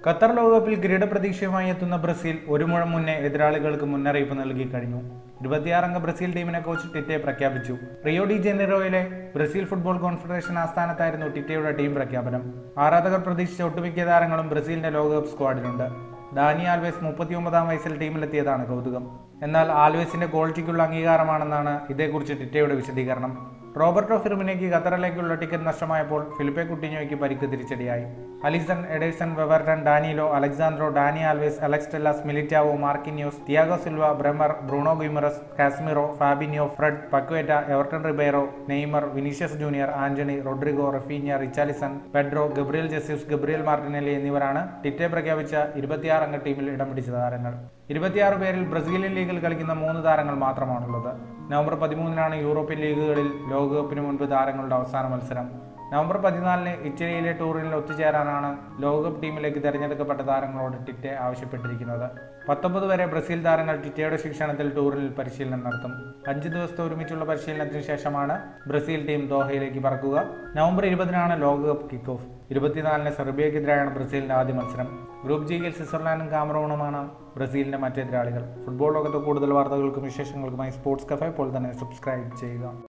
Qatar ലോകകപ്പിൽ കിരീട പ്രതീക്ഷയുമായി എത്തുന്ന ബ്രസീൽ ഒരു മുഴം മുന്നേ എതിരാളികൾക്ക് മുന്നറിയിപ്പ് നൽകി കഴിഞ്ഞു ഇരുപത്തിയാറംഗ ബ്രസീൽ ടീമിനെ കോച്ച് ടിറ്റെ പ്രഖ്യാപിച്ചു റിയോ ഡി ജനീറോയിലെ ബ്രസീൽ ഫുട്ബോൾ കോൺഫെഡറേഷൻ ആസ്ഥാനത്തായിരുന്നു ടിറ്റയുടെ ടീം പ്രഖ്യാപനം ആരാധകർ പ്രതീക്ഷിച്ച ഒട്ടുമിക്ക താരങ്ങളും ബ്രസീലിന്റെ ലോകകപ്പ് സ്ക്വാഡിലുണ്ട് ഡാനി ആൽവേസ് മുപ്പത്തിയൊമ്പതാം വയസ്സിൽ ടീമിലെത്തിയതാണ് കൗതുകം എന്നാൽ ആൽവേസിന്റെ ക്വാളിറ്റിക്കുള്ള അംഗീകാരമാണെന്നാണ് ഇതേക്കുറിച്ച് ടിറ്റയുടെ വിശദീകരണം റോബർട്ടോ ഫിർമിനയ്ക്ക് ഖത്തറിലേക്കുള്ള ടിക്കറ്റ് നഷ്ടമായപ്പോൾ ഫിലിപ്പെ കുട്ടിഞ്ഞോയ്ക്ക് പരിക്ക് തിരിച്ചടിയായി Alisson Ederson Weverton Danilo Alexandro Dani Alves Alex Telles Militao Marquinhos Thiago Silva Bremer Bruno Guimaraes Casemiro Fabinho Fred Paqueta Everton Ribeiro Neymar Vinicius Junior Antony Rodrigo Raphinha Richarlison Pedro Gabriel Jesus Gabriel Martinelli എന്നിവരാണ് Tite പ്രഖ്യാപിച്ച ഇരുപത്തിയാറ് അംഗ ടീമിൽ ഇടം പിടിച്ച താരങ്ങൾ ഇരുപത്തിയാറ് പേരിൽ ബ്രസീലിയൻ ലീഗിൽ കളിക്കുന്ന മൂന്ന് താരങ്ങൾ മാത്രമാണുള്ളത് നവംബർ പതിമൂന്നിനാണ് യൂറോപ്യൻ ലീഗുകളിൽ ലോകകപ്പിന് മുൻപ് താരങ്ങളുടെ അവസാന മത്സരം നവംബർ പതിനാലിന് ഇറ്റലിയിലെ ടൂറിൽ ഒത്തുചേരാനാണ് ലോകകപ്പ് ടീമിലേക്ക് തിരഞ്ഞെടുക്കപ്പെട്ട താരങ്ങളോട് ടിറ്റെ ആവശ്യപ്പെട്ടിരിക്കുന്നത് പത്തൊമ്പത് വരെ ബ്രസീൽ താരങ്ങൾ ടിറ്റയുടെ ശിക്ഷണത്തിൽ ടൂറിൽ പരിശീലനം നടത്തും അഞ്ച് ദിവസത്തെ ഒരുമിച്ചുള്ള പരിശീലനത്തിന് ശേഷമാണ് ബ്രസീൽ ടീം ദോഹയിലേക്ക് പറക്കുക നവംബർ ഇരുപതിനാണ് ലോകകപ്പ് കിക്ക് ഓഫ് ഇരുപത്തിനാലിന് സെർബിയക്കെതിരായാണ് ബ്രസീലിന്റെ ആദ്യ മത്സരം ഗ്രൂപ്പ് ജിയിൽ സ്വിറ്റ്സർലാൻഡും കാമറൂണുമാണ് ബ്രസീലിന്റെ മറ്റെതിരാളികൾ ഫുട്ബോൾ ലോകത്തെ കൂടുതൽ വാർത്തകൾക്കും വിശേഷങ്ങൾക്കുമായി സ്പോർട്സ് കഫേ പോലെ തന്നെ സബ്സ്ക്രൈബ് ചെയ്യുക